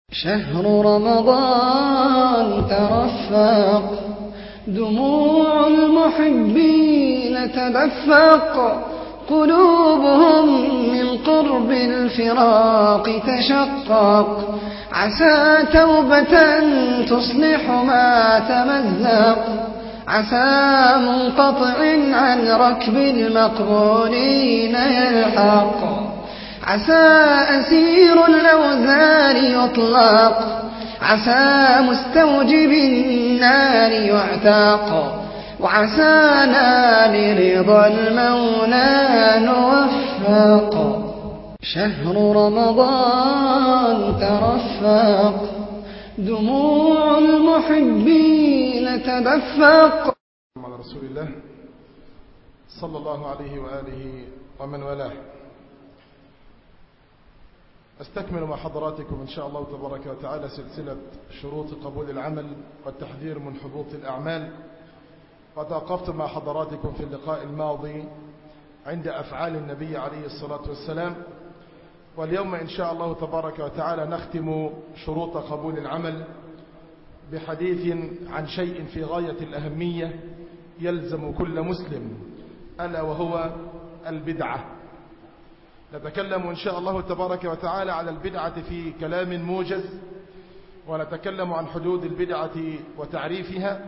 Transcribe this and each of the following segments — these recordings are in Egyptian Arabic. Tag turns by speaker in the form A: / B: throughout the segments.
A: شهر رمضان ترفق دموع المحبين تدفق قلوبهم من قرب الفراق تشقق عسى توبة تصلح ما تمزق عسى منقطع عن ركب المقبولين يلحق عسى أسير الأوزار يطلق عسى مستوجب النار يعتاق وعسانا لرضا المولى نوفق شهر رمضان ترفق دموع المحبين تدفق
B: على رسول الله صلى الله عليه وآله ومن والاه أستكمل مع حضراتكم إن شاء الله تبارك وتعالى سلسلة شروط قبول العمل والتحذير من حبوط الأعمال وتوقفت مع حضراتكم في اللقاء الماضي عند أفعال النبي عليه الصلاة والسلام واليوم إن شاء الله تبارك وتعالى نختم شروط قبول العمل بحديث عن شيء في غاية الأهمية يلزم كل مسلم ألا وهو البدعة نتكلم إن شاء الله تبارك وتعالى على البدعة في كلام موجز ونتكلم عن حدود البدعة وتعريفها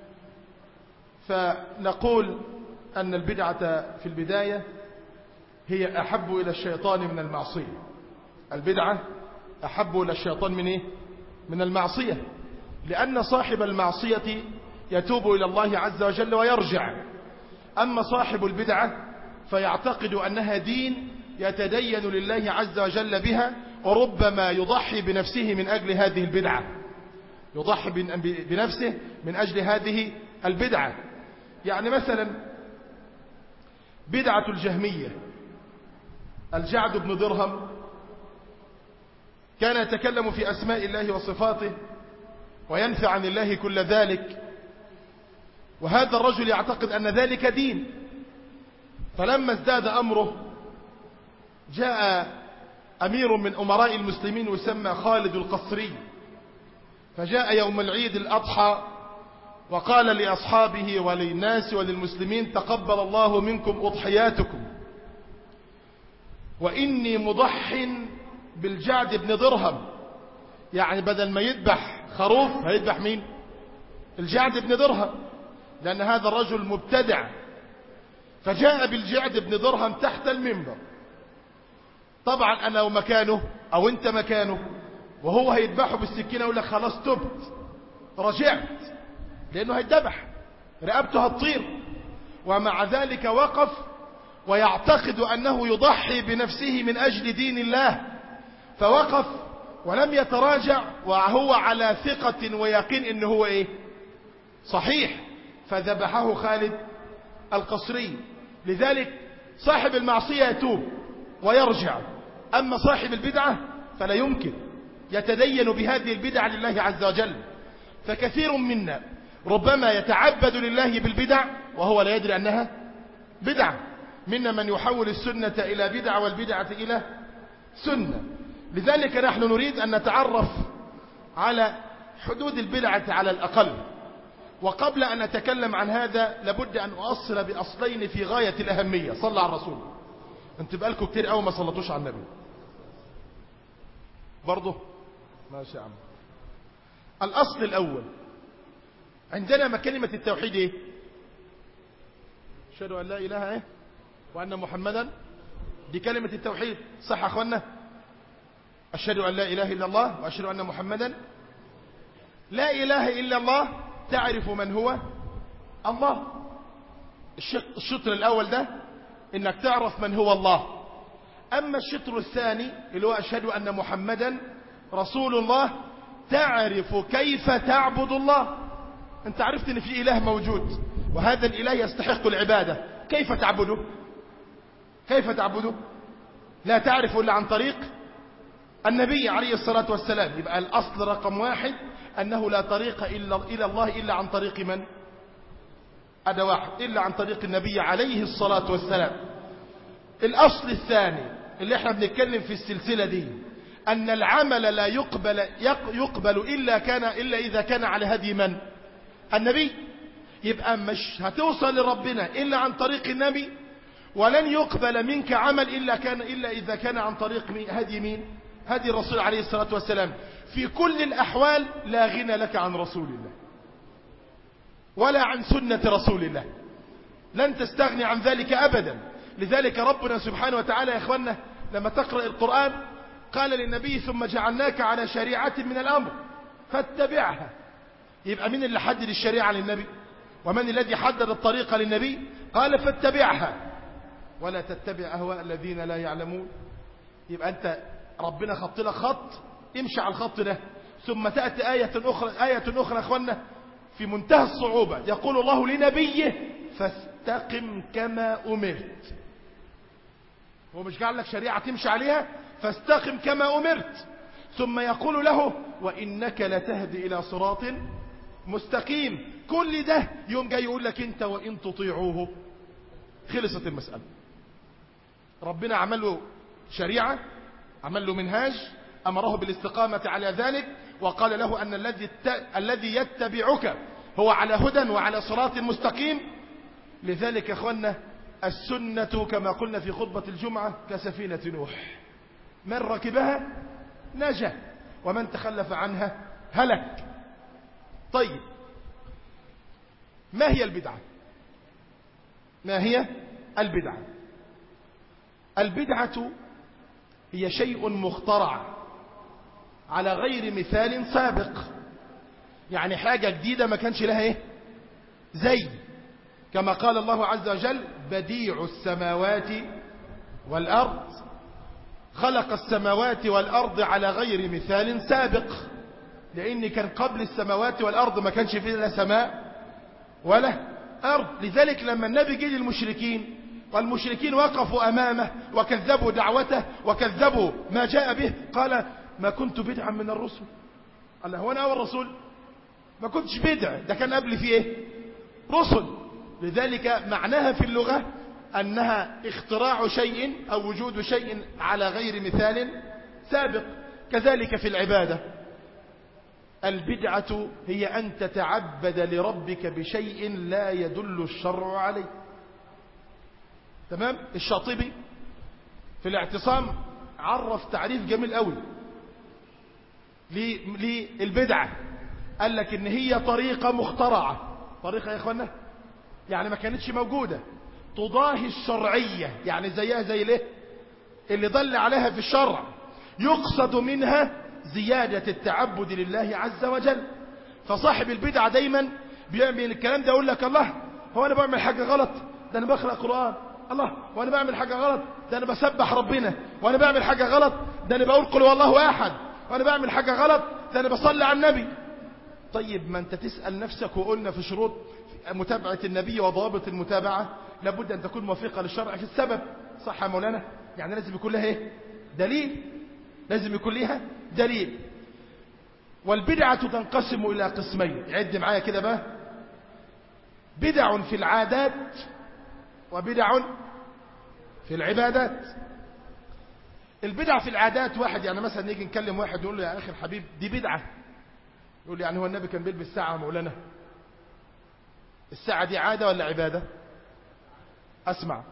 B: فنقول أن البدعة في البداية هي أحب إلى الشيطان من المعصية البدعة أحب إلى الشيطان من إيه؟ من المعصية لأن صاحب المعصية يتوب إلى الله عز وجل ويرجع أما صاحب البدعة فيعتقد أنها دين يتدين لله عز وجل بها وربما يضحي بنفسه من أجل هذه البدعة يضحي بنفسه من أجل هذه البدعة يعني مثلا بدعة الجهمية الجعد بن درهم كان يتكلم في أسماء الله وصفاته وينفع عن الله كل ذلك وهذا الرجل يعتقد أن ذلك دين فلما ازداد أمره جاء أمير من أمراء المسلمين يسمى خالد القصري فجاء يوم العيد الأضحى وقال لأصحابه وللناس وللمسلمين تقبل الله منكم أضحياتكم وإني مضح بالجعد بن درهم يعني بدل ما يذبح خروف هيذبح مين الجعد بن درهم لأن هذا الرجل مبتدع فجاء بالجعد بن درهم تحت المنبر طبعا أنا ومكانه أو أنت مكانه وهو هيذبحه بالسكينة يقول لك خلاص تبت رجعت لأنه هيذبح رقبته هتطير ومع ذلك وقف ويعتقد أنه يضحي بنفسه من أجل دين الله فوقف ولم يتراجع وهو على ثقة ويقين إنه هو إيه صحيح فذبحه خالد القصري لذلك صاحب المعصية يتوب ويرجع أما صاحب البدعة فلا يمكن يتدين بهذه البدعة لله عز وجل فكثير منا ربما يتعبد لله بالبدع وهو لا يدري أنها بدعة منا من يحول السنة إلى بدعة والبدعة إلى سنة لذلك نحن نريد أن نتعرف على حدود البدعة على الأقل وقبل أن نتكلم عن هذا لابد أن أؤصل بأصلين في غاية الأهمية صلى على الرسول انت بقالكم كتير قوي ما صلتوش على النبي برضه ماشي يا عم الأصل الأول عندنا ما كلمة التوحيد ايه اشهد ان لا اله ايه وان محمدا دي كلمة التوحيد صح يا اخوانا اشهد ان لا اله الا الله واشهد ان محمدا لا اله الا الله تعرف من هو الله الشطر الاول ده انك تعرف من هو الله اما الشطر الثاني اللي هو اشهد ان محمدا رسول الله تعرف كيف تعبد الله انت عرفت ان في اله موجود وهذا الاله يستحق العبادة كيف تعبده كيف تعبده لا تعرف الا عن طريق النبي عليه الصلاة والسلام يبقى الاصل رقم واحد انه لا طريق إلا الى الله الا عن طريق من هذا واحد الا عن طريق النبي عليه الصلاة والسلام الاصل الثاني اللي احنا بنتكلم في السلسلة دي أن العمل لا يقبل يقبل إلا كان إلا إذا كان على هدي من النبي يبقى مش هتوصل لربنا إلا عن طريق النبي ولن يقبل منك عمل إلا كان إلا إذا كان عن طريق هدي مين هدي الرسول عليه الصلاة والسلام في كل الأحوال لا غنى لك عن رسول الله ولا عن سنة رسول الله لن تستغني عن ذلك أبدا لذلك ربنا سبحانه وتعالى يا إخوانا لما تقرأ القرآن قال للنبي ثم جعلناك على شريعة من الأمر فاتبعها يبقى مين اللي حدد الشريعة للنبي ومن الذي حدد الطريقة للنبي قال فاتبعها ولا تتبع أهواء الذين لا يعلمون يبقى أنت ربنا خط لك خط امشي على الخط ده ثم تأتي آية أخرى آية أخرى أخوانا في منتهى الصعوبة يقول الله لنبيه فاستقم كما أمرت هو مش قال لك شريعة تمشي عليها فاستقم كما أمرت ثم يقول له وإنك لتهدي إلى صراط مستقيم كل ده يوم جاي يقول لك انت وإن تطيعوه خلصت المسألة ربنا عمل له شريعة عمل له منهاج أمره بالاستقامة على ذلك وقال له أن الذي الذي يتبعك هو على هدى وعلى صراط مستقيم لذلك يا اخوانا السنة كما قلنا في خطبة الجمعة كسفينة نوح من ركبها نجا ومن تخلف عنها هلك طيب ما هي البدعة ما هي البدعة البدعة هي شيء مخترع على غير مثال سابق يعني حاجة جديدة ما كانش لها ايه زي كما قال الله عز وجل بديع السماوات والأرض خلق السماوات والأرض على غير مثال سابق لأن كان قبل السماوات والأرض ما كانش فيه لا سماء ولا أرض لذلك لما النبي جه للمشركين والمشركين وقفوا أمامه وكذبوا دعوته وكذبوا ما جاء به قال ما كنت بدعا من الرسل قال هو أنا أول رسول ما كنتش بدع ده كان قبل في إيه رسل لذلك معناها في اللغة أنها اختراع شيء أو وجود شيء على غير مثال سابق كذلك في العبادة البدعة هي أن تتعبد لربك بشيء لا يدل الشرع عليه تمام الشاطبي في الاعتصام عرف تعريف جميل قوي للبدعة قال لك ان هي طريقة مخترعة طريقة يا اخوانا يعني ما كانتش موجودة تضاهي الشرعية يعني زيها زي الايه اللي ضل عليها في الشرع يقصد منها زيادة التعبد لله عز وجل فصاحب البدعة دايما بيعمل الكلام ده يقول لك الله هو انا بعمل حاجة غلط ده انا بقرأ قرآن الله وانا بعمل حاجة غلط ده انا بسبح ربنا وانا بعمل حاجة غلط ده انا بقول قل والله احد وانا بعمل حاجة غلط ده انا بصلي على النبي طيب ما انت تسأل نفسك وقلنا في شروط متابعة النبي وضوابط المتابعة لابد ان تكون موافقة للشرع في السبب صح يا مولانا يعني لازم يكون لها ايه دليل لازم يكون لها دليل والبدعة تنقسم الى قسمين عد معايا كده بقى بدع في العادات وبدع في العبادات البدع في العادات واحد يعني مثلا نيجي نكلم واحد نقول له يا اخي الحبيب دي بدعة يقول لي يعني هو النبي كان بيلبس ساعة مولانا الساعة دي عادة ولا عبادة اسمع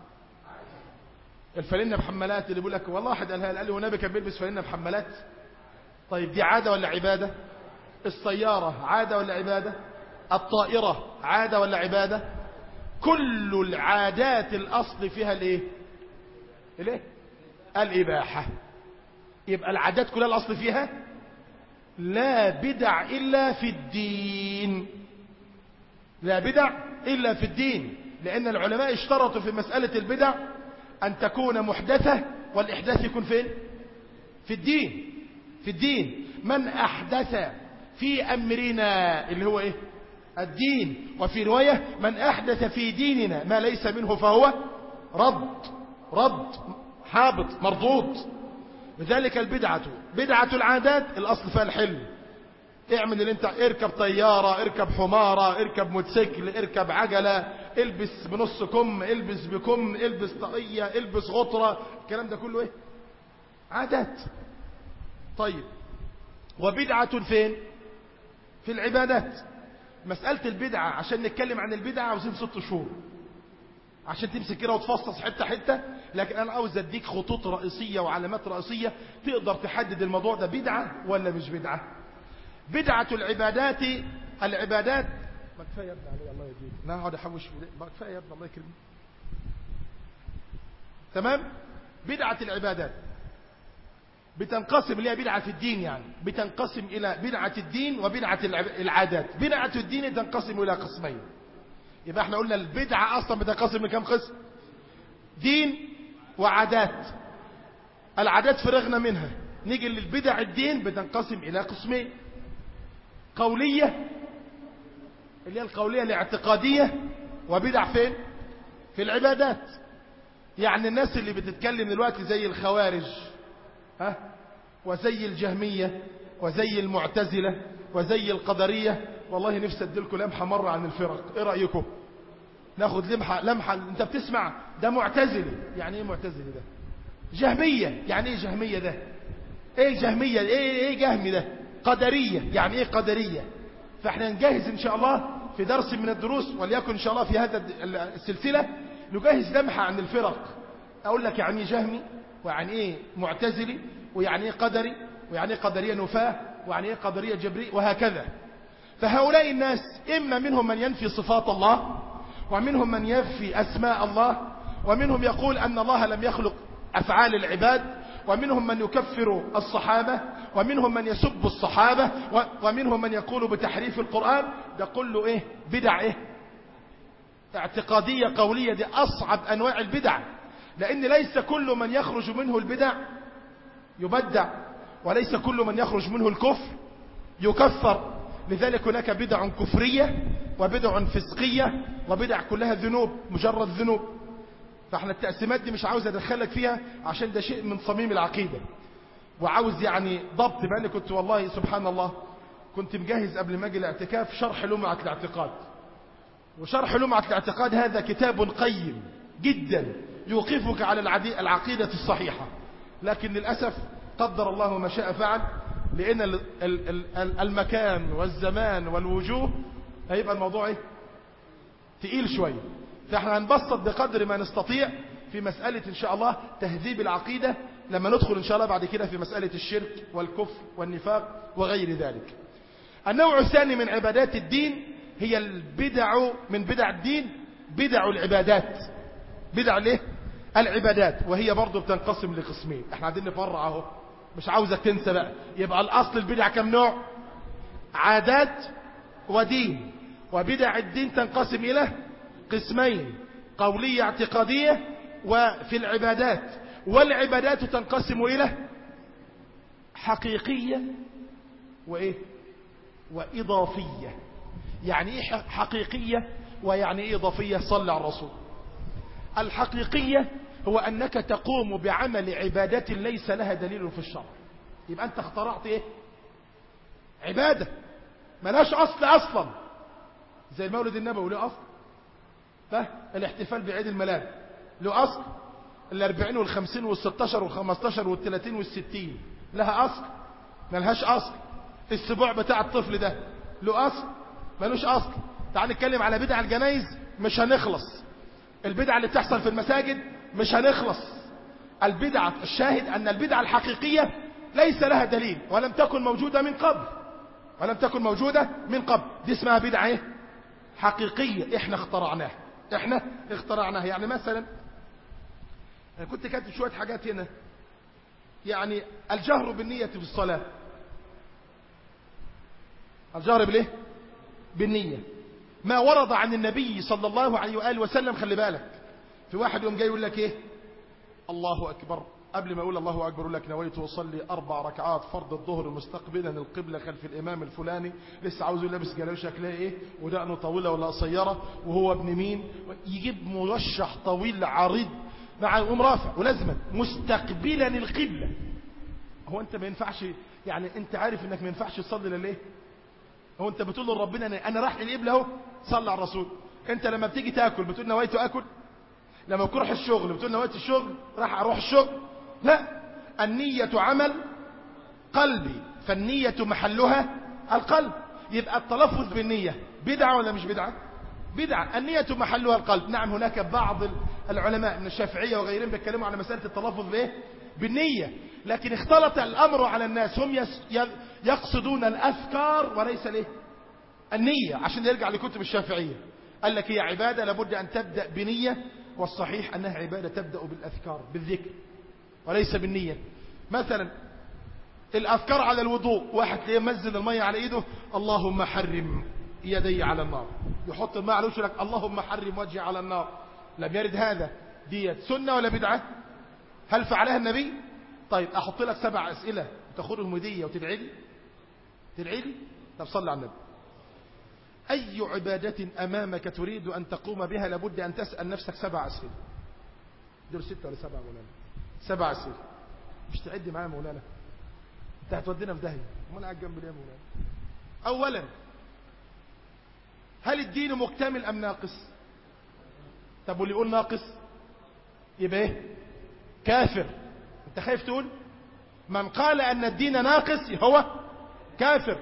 B: الفلنة بحمالات اللي بيقول لك والله واحد قالها قال لي هو النبي كان بيلبس فلنة بحمالات طيب دي عادة ولا عبادة السيارة عادة ولا عبادة الطائرة عادة ولا عبادة كل العادات الأصل فيها الايه الايه الإباحة يبقى العادات كلها الأصل فيها لا بدع إلا في الدين لا بدع إلا في الدين لأن العلماء اشترطوا في مسألة البدع أن تكون محدثة والإحداث يكون فين في الدين في الدين من أحدث في أمرنا اللي هو إيه الدين وفي رواية من أحدث في ديننا ما ليس منه فهو رد رد حابط مردود لذلك البدعة بدعة العادات الأصل فيها الحلم اعمل اللي انت اركب طيارة اركب حمارة اركب موتوسيكل اركب عجلة البس بنص كم البس بكم البس طاقية البس غطرة الكلام ده كله ايه عادات طيب وبدعة فين في العبادات مسألة البدعة عشان نتكلم عن البدعة عاوزين ست شهور عشان تمسك كده وتفصص حتة حتة لكن أنا عاوز أديك خطوط رئيسية وعلامات رئيسية تقدر تحدد الموضوع ده بدعة ولا مش بدعة بدعة العبادات العبادات ما كفاية يا ابني علي الله يهديك لا اقعد احوش ما كفاية يا ابني الله يكرمك تمام بدعة العبادات بتنقسم اللي هي بدعة في الدين يعني بتنقسم إلى بدعة الدين وبدعة العادات بدعة الدين تنقسم إلى قسمين يبقى احنا قلنا البدعة أصلا بتنقسم لكم قسم دين وعادات العادات فرغنا منها نيجي للبدع الدين بتنقسم إلى قسمين قولية اللي هي القولية الاعتقادية وبدع فين في العبادات يعني الناس اللي بتتكلم دلوقتي زي الخوارج ها وزي الجهمية وزي المعتزلة وزي القدرية والله نفسي اديلكم لمحة مرة عن الفرق ايه رأيكم ناخد لمحة لمحة انت بتسمع ده معتزلي يعني ايه معتزلي ده جهمية يعني ايه جهمية ده ايه جهمية ايه ايه جهمي ده قدرية يعني ايه قدرية فاحنا نجهز ان شاء الله في درس من الدروس وليكن ان شاء الله في هذا السلسلة نجهز لمحة عن الفرق اقول لك يعني ايه جهمي ويعني ايه معتزلي ويعني ايه قدري ويعني ايه قدرية نفاه ويعني ايه قدرية جبري وهكذا فهؤلاء الناس اما منهم من ينفي صفات الله ومنهم من ينفي اسماء الله ومنهم يقول ان الله لم يخلق افعال العباد ومنهم من يكفر الصحابة ومنهم من يسب الصحابة ومنهم من يقول بتحريف القرآن ده كله ايه بدع ايه اعتقادية قولية دي اصعب انواع البدع لان ليس كل من يخرج منه البدع يبدع وليس كل من يخرج منه الكفر يكفر لذلك هناك بدع كفرية وبدع فسقية وبدع كلها ذنوب مجرد ذنوب فاحنا التقسيمات دي مش عاوز ادخلك فيها عشان ده شيء من صميم العقيدة وعاوز يعني ضبط بقى كنت والله سبحان الله كنت مجهز قبل ما اجي الاعتكاف شرح لمعة الاعتقاد وشرح لمعة الاعتقاد هذا كتاب قيم جدا يوقفك على العقيدة الصحيحة لكن للأسف قدر الله ما شاء فعل لأن المكان والزمان والوجوه هيبقى الموضوع ايه تقيل شوية فاحنا هنبسط بقدر ما نستطيع في مسألة ان شاء الله تهذيب العقيدة لما ندخل ان شاء الله بعد كده في مسألة الشرك والكفر والنفاق وغير ذلك النوع الثاني من عبادات الدين هي البدع من بدع الدين بدع العبادات بدع الايه العبادات وهي برضو بتنقسم لقسمين احنا عايزين نفرع اهو مش عاوزك تنسى بقى يبقى الاصل البدع كم نوع عادات ودين وبدع الدين تنقسم الى قسمين قولية اعتقادية وفي العبادات والعبادات تنقسم الى حقيقية وايه واضافية يعني ايه حقيقية ويعني ايه اضافية صلى على الرسول الحقيقية هو أنك تقوم بعمل عبادة ليس لها دليل في الشرع يبقى أنت اخترعت إيه عبادة ملاش أصل أصلا زي المولد النبوي له أصل فالاحتفال بعيد الميلاد له أصل الأربعين والخمسين والستاشر والخمستاشر والتلاتين والستين لها أصل ملهاش أصل السبوع بتاع الطفل ده له أصل ملوش أصل تعال نتكلم على بدع الجنايز مش هنخلص البدعة اللي بتحصل في المساجد مش هنخلص البدعة الشاهد أن البدعة الحقيقية ليس لها دليل ولم تكن موجودة من قبل ولم تكن موجودة من قبل دي اسمها بدعة ايه حقيقية احنا اخترعناها احنا اخترعناها يعني مثلا انا كنت كاتب شوية حاجات هنا يعني الجهر بالنية في الصلاة الجهر بالايه بالنية ما ورد عن النبي صلى الله عليه وآله وسلم خلي بالك في واحد يوم جاي يقول لك ايه الله أكبر قبل ما يقول الله أكبر يقول لك نويت أصلي أربع ركعات فرض الظهر مستقبلا القبلة خلف الإمام الفلاني لسه عاوز لابس جلال شكلها إيه ودقنه طويلة ولا قصيرة وهو ابن مين يجيب مرشح طويل عريض مع يقوم رافع ولازما مستقبلا القبلة هو أنت ما ينفعش يعني أنت عارف إنك ما ينفعش تصلي لليه هو أنت بتقول لربنا أنا راح القبلة أهو صلى على الرسول أنت لما بتيجي تاكل بتقول نويت أكل لما بتروح الشغل بتقول نويت الشغل راح اروح الشغل لا النية عمل قلبي فالنية محلها القلب يبقى التلفظ بالنية بدعة ولا مش بدعة بدعة النية محلها القلب نعم هناك بعض العلماء من الشافعية وغيرهم بيتكلموا على مسألة التلفظ بايه بالنية لكن اختلط الأمر على الناس هم يقصدون الأذكار وليس ليه النية عشان يرجع لكتب الشافعية قال لك هي عبادة لابد أن تبدأ بنية والصحيح أنها عبادة تبدأ بالأذكار بالذكر وليس بالنية مثلا الأذكار على الوضوء واحد تلاقيه منزل المية على إيده اللهم حرم يدي على النار يحط الماء على وشه لك اللهم حرم وجهي على النار لم يرد هذا ديت سنة ولا بدعة هل فعلها النبي طيب أحط لك سبع أسئلة تاخدهم هدية وتدعي لي تدعي لي طب صل على النبي أي عبادة أمامك تريد أن تقوم بها لابد أن تسأل نفسك سبع أسئلة دول ستة ولا سبعة مولانا سبع أسئلة مش تعد معايا مولانا انت هتودينا في داهية امال قاعد جنب ليه يا مولانا أولا هل الدين مكتمل أم ناقص طب واللي يقول ناقص يبقى ايه كافر انت خايف تقول من قال أن الدين ناقص هو كافر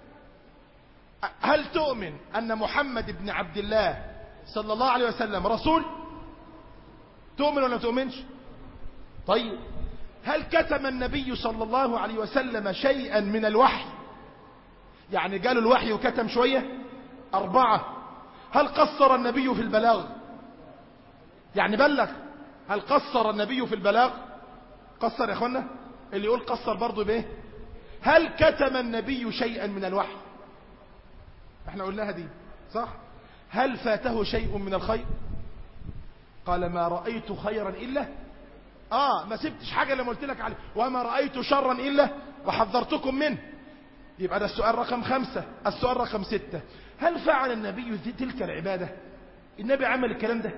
B: هل تؤمن أن محمد بن عبد الله صلى الله عليه وسلم رسول تؤمن ولا تؤمنش طيب هل كتم النبي صلى الله عليه وسلم شيئا من الوحي يعني قالوا الوحي وكتم شوية أربعة هل قصر النبي في البلاغ يعني بلغ هل قصر النبي في البلاغ قصر يا اخوانا اللي يقول قصر برضه بايه هل كتم النبي شيئا من الوحي احنا قلناها دي صح هل فاته شيء من الخير قال ما رأيت خيرا إلا آه ما سبتش حاجة لما قلت لك عليه وما رأيت شرا إلا وحذرتكم منه يبقى ده السؤال رقم خمسة السؤال رقم ستة هل فعل النبي تلك العبادة النبي عمل الكلام ده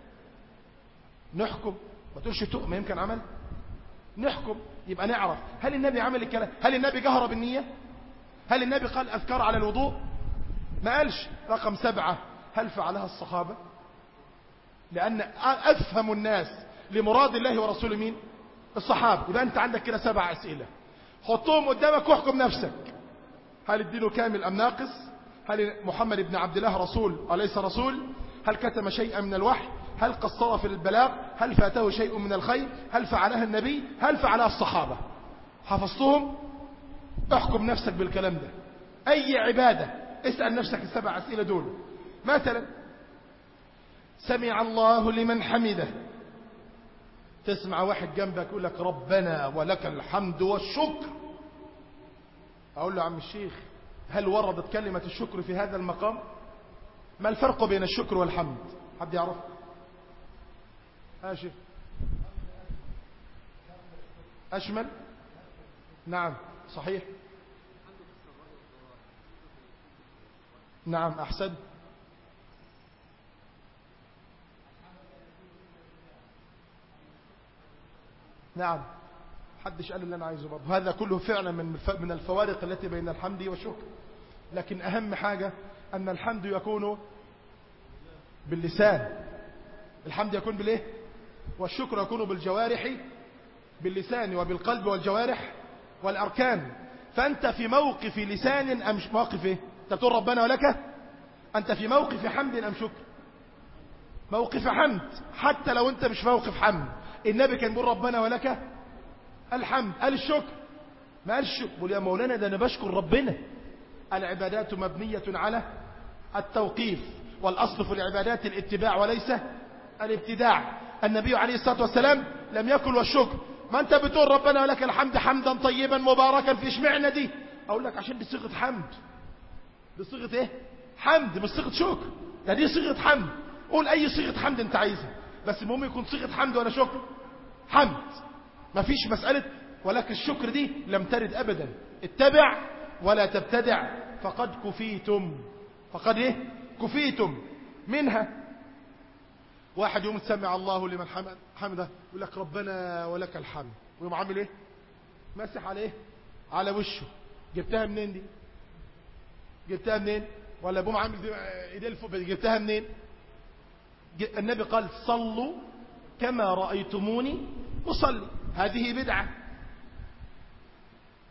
B: نحكم ما تقولش تؤمن يمكن عمل نحكم يبقى نعرف هل النبي عمل الكلام هل النبي جهر بالنية هل النبي قال أذكار على الوضوء ما قالش رقم سبعة هل فعلها الصحابة لأن أفهم الناس لمراد الله ورسوله مين الصحابة يبقى أنت عندك كده سبع أسئلة حطهم قدامك واحكم نفسك هل الدين كامل أم ناقص هل محمد بن عبد الله رسول أليس رسول هل كتم شيئا من الوحي هل قصر في البلاغ هل فاته شيء من الخير هل فعلها النبي هل فعلها الصحابة حفظتهم احكم نفسك بالكلام ده أي عبادة اسأل نفسك السبع أسئلة دول مثلا سمع الله لمن حمده تسمع واحد جنبك يقول لك ربنا ولك الحمد والشكر أقول له عم الشيخ هل وردت كلمة الشكر في هذا المقام ما الفرق بين الشكر والحمد حد يعرف هاشف أشمل نعم صحيح نعم أحسن نعم حدش قال اللي أنا عايزه برضه هذا كله فعلا من من الفوارق التي بين الحمد والشكر لكن أهم حاجة أن الحمد يكون باللسان الحمد يكون بالايه والشكر يكون بالجوارح باللسان وبالقلب والجوارح والأركان فأنت في موقف لسان أم موقف إيه تقول ربنا ولك أنت في موقف حمد أم شكر موقف حمد حتى لو أنت مش موقف حمد النبي كان بيقول ربنا ولك الحمد قال الشكر ما قال الشكر بقول يا مولانا ده أنا بشكر ربنا العبادات مبنية على التوقيف والأصل في العبادات الاتباع وليس الابتداع النبي عليه الصلاة والسلام لم يكن والشكر ما انت بتقول ربنا ولك الحمد حمدا طيبا مباركا في اشمعنا دي اقول لك عشان دي صيغه حمد دي صيغه ايه حمد مش صيغه شكر ده دي صيغه حمد قول اي صيغه حمد انت عايزها بس المهم يكون صيغه حمد ولا شكر حمد مفيش مساله ولكن الشكر دي لم ترد ابدا اتبع ولا تبتدع فقد كفيتم فقد ايه كفيتم منها واحد يوم سمع الله لمن حمد حمده يقول لك ربنا ولك الحمد ويقوم عامل ايه مسح عليه على وشه جبتها منين دي جبتها منين ولا ابوم عامل ايديه لفوق جبتها منين النبي قال صلوا كما رأيتموني أصلي هذه بدعة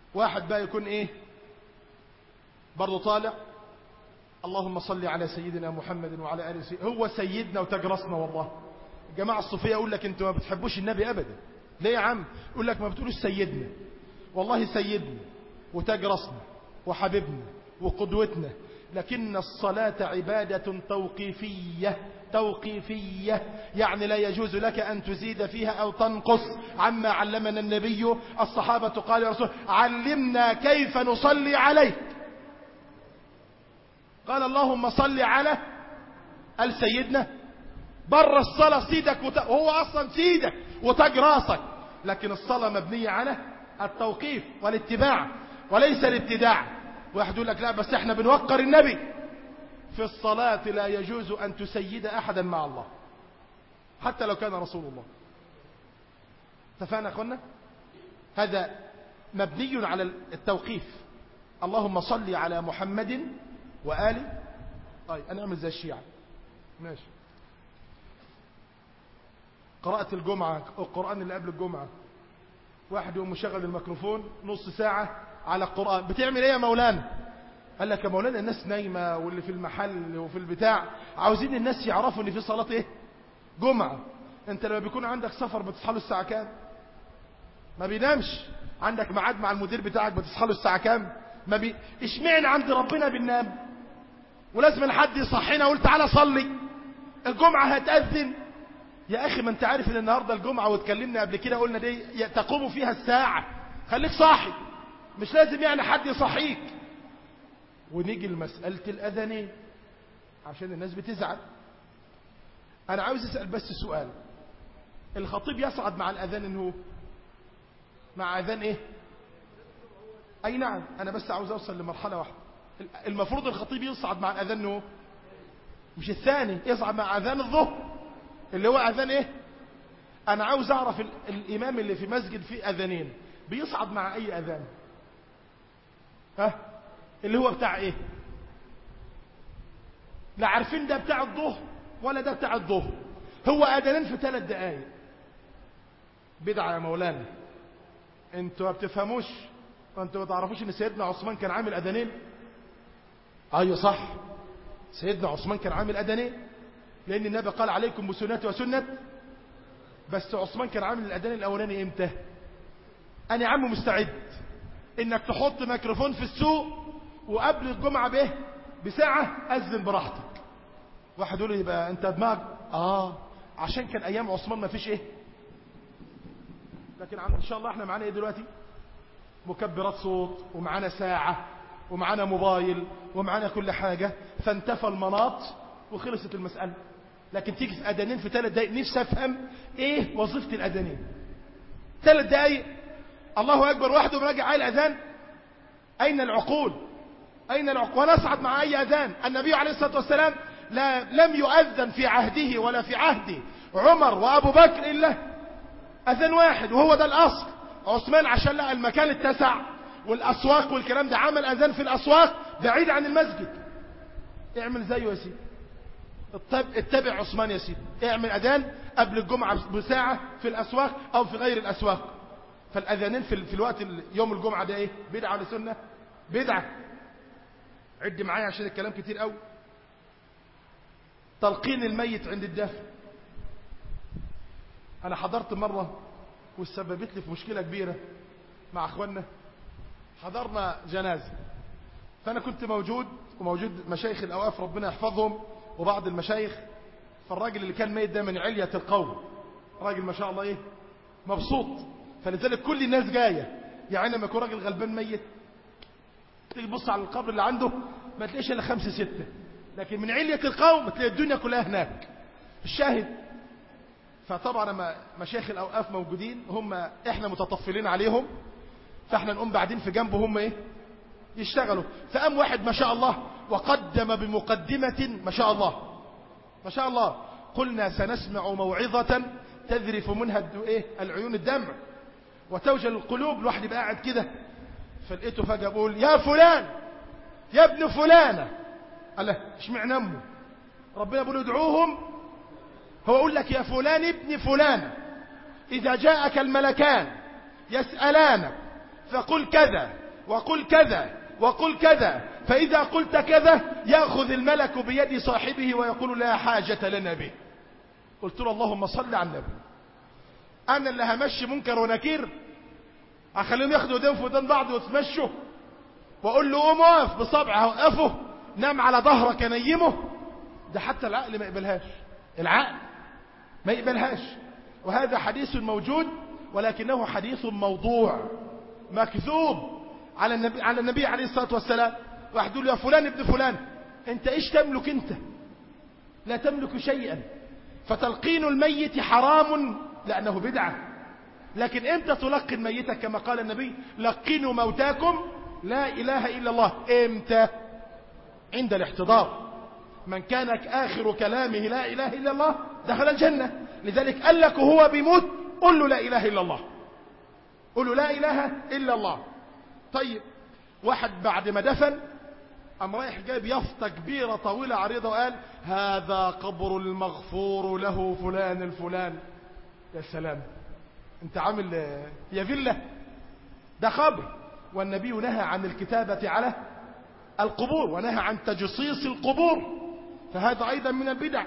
B: واحد بقى يكون ايه برضه طالع اللهم صل على سيدنا محمد وعلى اله سيدنا هو سيدنا وتجرسنا والله الجماعه الصوفيه يقول لك انتوا ما بتحبوش النبي ابدا ليه يا عم يقول لك ما بتقولوش سيدنا والله سيدنا وتجرسنا وحبيبنا وقدوتنا لكن الصلاة عبادة توقيفية توقيفية يعني لا يجوز لك أن تزيد فيها أو تنقص عما علمنا النبي الصحابة قال يا رسول علمنا كيف نصلي عليك قال اللهم صل على قال سيدنا بر الصلاة سيدك وت... هو أصلا سيدك وتاج راسك لكن الصلاة مبنية على التوقيف والاتباع وليس الابتداع واحد يقول لك لا بس احنا بنوقر النبي في الصلاة لا يجوز أن تسيد أحدا مع الله حتى لو كان رسول الله اتفقنا أخوانا هذا مبني على التوقيف اللهم صل على محمد وآله طيب أنا أعمل زي الشيعة ماشي قرأت الجمعة القرآن اللي قبل الجمعة واحد يقوم مشغل الميكروفون نص ساعة على القرآن بتعمل ايه يا مولانا قال لك يا مولانا الناس نايمة واللي في المحل وفي البتاع عاوزين الناس يعرفوا ان في صلاة ايه جمعة انت لما بيكون عندك سفر بتصحى له الساعة كام ما بينامش عندك ميعاد مع المدير بتاعك بتصحى له الساعة كام ما بي اشمعنى عند ربنا بننام ولازم حد يصحينا ويقول تعالى صلي الجمعة هتأذن يا اخي ما انت عارف ان النهارده الجمعة واتكلمنا قبل كده قلنا دي تقوم فيها الساعة خليك صاحي مش لازم يعني حد يصحيك ونيجي لمسألة الأذانين عشان الناس بتزعل أنا عاوز أسأل بس سؤال الخطيب يصعد مع الأذان إنه مع أذان إيه أي نعم أنا بس عاوز أوصل لمرحلة واحدة المفروض الخطيب يصعد مع الأذان إنه مش الثاني يصعد مع أذان الظهر اللي هو أذان إيه أنا عاوز أعرف الإمام اللي في مسجد فيه أذانين بيصعد مع أي أذان ها اللي هو بتاع ايه لا عارفين ده بتاع الظهر ولا ده بتاع الظهر هو اذانين في ثلاث دقايق بدعه يا مولانا انتوا ما بتفهموش انتوا ما تعرفوش ان سيدنا عثمان كان عامل اذانين ايوه صح سيدنا عثمان كان عامل اذانين لان النبي قال عليكم بسنتي وسنه بس عثمان كان عامل الاذان الاولاني امتى انا يا عم مستعد انك تحط ميكروفون في السوق وقبل الجمعة به بساعة أذن براحتك واحد يقول يبقى انت دماغ اه عشان كان ايام عثمان ما فيش ايه لكن ان شاء الله احنا معانا ايه دلوقتي مكبرات صوت ومعانا ساعة ومعانا موبايل ومعانا كل حاجة فانتفى المناط وخلصت المسألة لكن تيجي في أذانين في ثلاث دقايق نفسي أفهم إيه وظيفة الأذانين ثلاث دقايق الله أكبر وحده براجع على الأذان أين العقول أين العقول ونصعد مع أي أذان النبي عليه الصلاة والسلام لا لم يؤذن في عهده ولا في عهد عمر وأبو بكر إلا أذان واحد وهو ده الأصل عثمان عشان لقى المكان اتسع والأسواق والكلام ده عمل أذان في الأسواق بعيد عن المسجد اعمل زيه يا سيدي اتبع عثمان يا سيدي اعمل أذان قبل الجمعة بساعة في الأسواق أو في غير الأسواق فالأذانين في, في الوقت يوم الجمعة ده ايه بدعة ولا سنة بدعة عد معايا عشان الكلام كتير قوي تلقين الميت عند الدفن انا حضرت مرة وسببت لي في مشكلة كبيرة مع اخواننا حضرنا جنازة فانا كنت موجود وموجود مشايخ الاواف ربنا يحفظهم وبعض المشايخ فالراجل اللي كان ميت ده من علية القوم راجل ما شاء الله ايه مبسوط فلذلك كل الناس جاية يعني لما يكون راجل غلبان ميت تيجي تبص على القبر اللي عنده ما تلاقيش الا خمسة ستة لكن من علية القوم تلاقي الدنيا كلها هناك الشاهد فطبعا لما مشايخ الاوقاف موجودين هم احنا متطفلين عليهم فاحنا نقوم بعدين في جنبه هم ايه يشتغلوا فقام واحد ما شاء الله وقدم بمقدمة ما شاء الله ما شاء الله قلنا سنسمع موعظة تذرف منها ايه العيون الدمع وتوجل القلوب الواحد يبقى قاعد كده فلقيته فجأة بقول يا فلان يا ابن فلانة قال له اشمعنى امه ربنا بيقول ادعوهم هو اقول لك يا فلان ابن فلانة اذا جاءك الملكان يسألانك فقل كذا وقل كذا وقل كذا فإذا قلت كذا يأخذ الملك بيد صاحبه ويقول لا حاجة لنا به قلت له اللهم صل على النبي أنا اللي همشي منكر ونكير أخليهم ياخدوا ايديهم في ودان بعض ويتمشوا وأقول له قوم اقف بصبع وقفه نام على ظهرك نيمه ده حتى العقل ما يقبلهاش العقل ما يقبلهاش وهذا حديث موجود ولكنه حديث موضوع مكذوب على النبي على النبي عليه الصلاه والسلام واحد يقول يا فلان ابن فلان انت ايش تملك انت لا تملك شيئا فتلقين الميت حرام لانه بدعه لكن امتى تلقن ميتك كما قال النبي لقنوا موتاكم لا اله الا الله امتى عند الاحتضار من كان آخر كلامه لا إله إلا الله دخل الجنة لذلك قال لك وهو بيموت قل له لا إله إلا الله قل له لا إله إلا الله طيب واحد بعد ما دفن قام رايح جايب يافطة كبيرة طويلة عريضة وقال هذا قبر المغفور له فلان الفلان يا سلام انت عامل يا فيلا ده قبر والنبي نهى عن الكتابة على القبور ونهى عن تجصيص القبور فهذا أيضا من البدع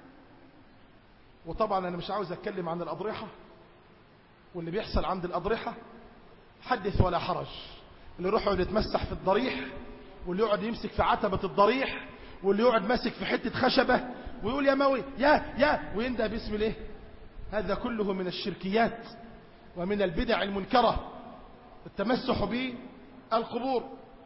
B: وطبعا أنا مش عاوز أتكلم عن الأضرحة واللي بيحصل عند الأضرحة حدث ولا حرج اللي يروح يقعد يتمسح في الضريح واللي يقعد يمسك في عتبة الضريح واللي يقعد ماسك في حتة خشبة ويقول يا موي يا يا ويندى باسم الايه هذا كله من الشركيات ومن البدع المنكرة التمسح بالقبور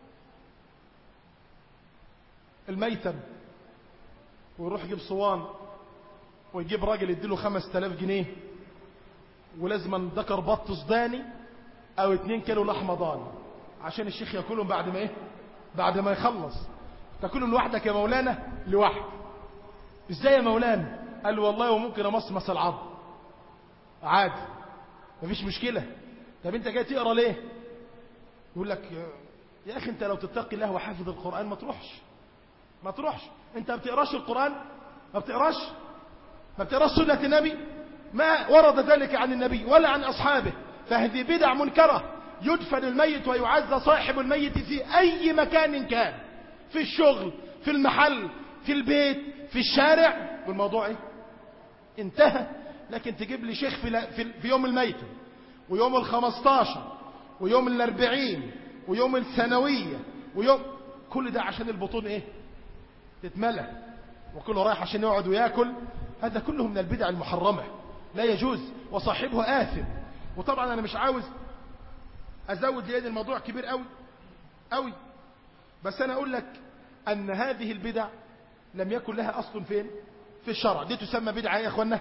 B: الميتم ويروح يجيب صوان ويجيب راجل يديله خمس تلاف جنيه ولازم ذكر بط صداني او اتنين كيلو لحمة ضاني عشان الشيخ ياكلهم بعد ما ايه بعد ما يخلص تاكلهم لوحدك يا مولانا لوحد ازاي يا مولانا قال له والله وممكن امصمص العظم عادي مفيش مشكلة طب انت جاي تقرا ليه يقول لك يا اخي انت لو تتقي الله وحافظ القرآن ما تروحش ما تروحش انت ما بتقراش القرآن ما بتقراش ما بتقراش سنة النبي ما ورد ذلك عن النبي ولا عن أصحابه فهذه بدع منكرة يدفن الميت ويعز صاحب الميت في أي مكان كان في الشغل في المحل في البيت في الشارع والموضوع ايه انتهى لكن تجيب لي شيخ في, في, في يوم الميت ويوم الخمستاشر ويوم الاربعين ويوم الثانوية ويوم كل ده عشان البطون ايه تتملى وكله رايح عشان يقعد وياكل هذا كله من البدع المحرمة لا يجوز وصاحبه آثم وطبعا أنا مش عاوز أزود لأن الموضوع كبير قوي قوي بس أنا أقول لك أن هذه البدع لم يكن لها أصل فين في الشرع دي تسمى بدعة يا أخوانا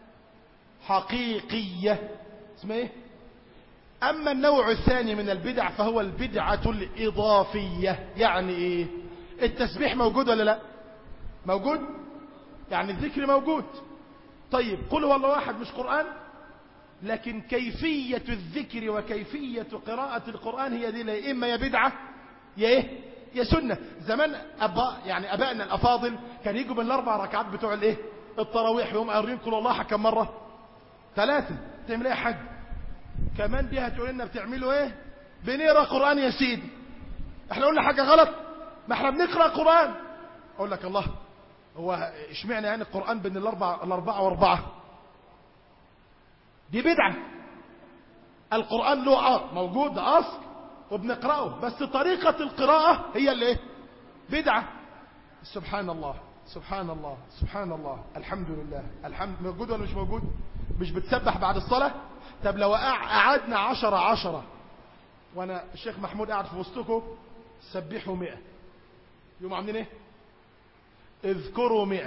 B: حقيقية اسمها ايه أما النوع الثاني من البدع فهو البدعة الإضافية يعني إيه التسبيح موجود ولا لا موجود يعني الذكر موجود طيب قل هو الله واحد مش قرآن لكن كيفية الذكر وكيفية قراءة القرآن هي دي لا إما يا بدعة يا إيه يا سنة زمان أبا يعني أبائنا الأفاضل كان يجوا من الأربع ركعات بتوع الإيه التراويح يوم قارين كل الله كم مرة ثلاثة تعمل إيه يا حاج كمان دي هتقول لنا بتعملوا إيه بنقرا قرآن يا سيدي احنا قلنا حاجة غلط ما احنا بنقرا قرآن اقول لك الله هو اشمعنى يعني القرآن بين الاربع الاربعة واربعة دي بدعة القرآن له اه موجود اصل وبنقرأه بس طريقة القراءة هي اللي ايه بدعة سبحان الله سبحان الله سبحان الله الحمد لله الحمد موجود ولا مش موجود مش بتسبح بعد الصلاة طب لو قعدنا عشرة عشرة وانا الشيخ محمود قاعد في وسطكم سبحوا مئة يوم عاملين ايه اذكروا مئة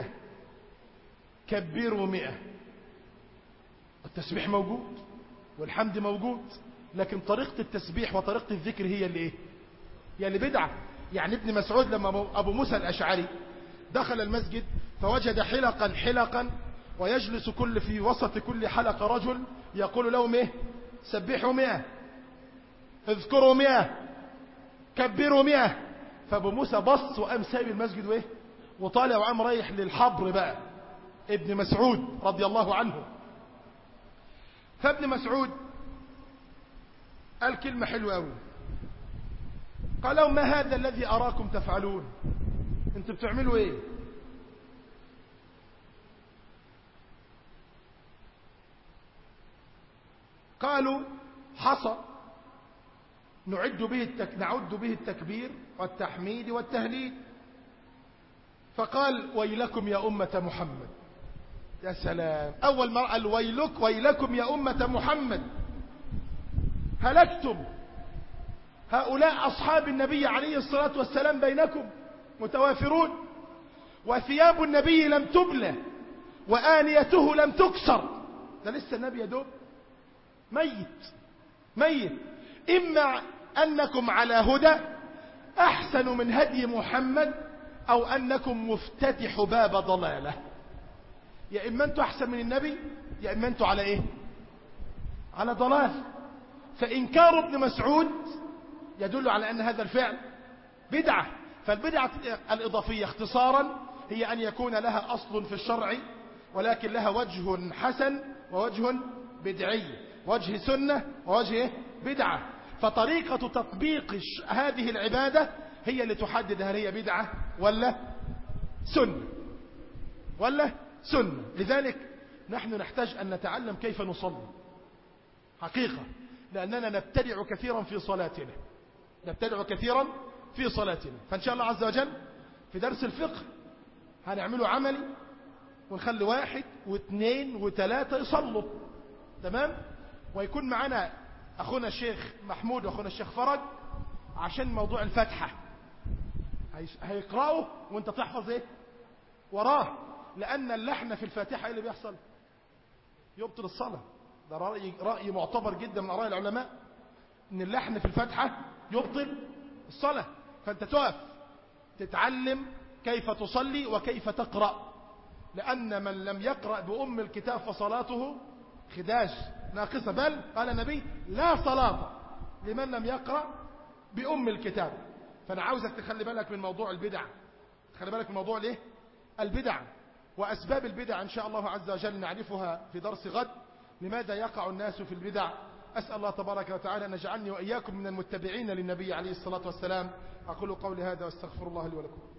B: كبروا مئة التسبيح موجود والحمد موجود لكن طريقة التسبيح وطريقة الذكر هي اللي ايه هي اللي بدعة يعني ابن مسعود لما ابو موسى الاشعري دخل المسجد فوجد حلقا حلقا ويجلس كل في وسط كل حلقة رجل يقول لهم ايه سبحوا مئة اذكروا مئة كبروا مئة فابو موسى بص وقام سايب المسجد وايه وطالع وقام رايح للحبر بقى ابن مسعود رضي الله عنه فابن مسعود قال كلمة حلوة أوي قال لهم ما هذا الذي أراكم تفعلون انتوا بتعملوا ايه قالوا حصى نعد به التك... نعد به التكبير والتحميد والتهليل فقال ويلكم يا أمة محمد يا سلام أول مرة قال ويلك ويلكم يا أمة محمد هلكتم هؤلاء أصحاب النبي عليه الصلاة والسلام بينكم متوافرون وثياب النبي لم تبلى وآنيته لم تكسر ده لسه النبي يدوب ميت ميت إما أنكم على هدى أحسن من هدي محمد أو أنكم مفتتح باب ضلالة يا إما أنتوا أحسن من النبي يا إما أنتوا على إيه على ضلال فإنكار ابن مسعود يدل على أن هذا الفعل بدعة فالبدعة الإضافية اختصارا هي أن يكون لها أصل في الشرع ولكن لها وجه حسن ووجه بدعي وجه سنة ووجه بدعة فطريقة تطبيق هذه العبادة هي اللي تحدد هل هي بدعة ولا سنة ولا سنة لذلك نحن نحتاج أن نتعلم كيف نصلي حقيقة لأننا نبتدع كثيرا في صلاتنا نبتدع كثيرا في صلاتنا فإن شاء الله عز وجل في درس الفقه هنعمله عملي ونخلي واحد واثنين وثلاثة يصلوا تمام ويكون معنا أخونا الشيخ محمود وأخونا الشيخ فرج عشان موضوع الفتحة هيقرأه وانت تحفظ ايه وراه لأن اللحن في الفاتحة ايه اللي بيحصل يبطل الصلاة ده رأي, رأي معتبر جدا من آراء العلماء ان اللحن في الفاتحة يبطل الصلاة فانت تقف تتعلم كيف تصلي وكيف تقرأ لأن من لم يقرأ بأم الكتاب فصلاته خداج ناقصة بل قال النبي لا صلاة لمن لم يقرأ بأم الكتاب فأنا عاوزك تخلي بالك من موضوع البدع تخلي بالك من موضوع الايه البدع وأسباب البدع إن شاء الله عز وجل نعرفها في درس غد لماذا يقع الناس في البدع أسأل الله تبارك وتعالى أن يجعلني وإياكم من المتبعين للنبي عليه الصلاة والسلام أقول قولي هذا واستغفر الله لي ولكم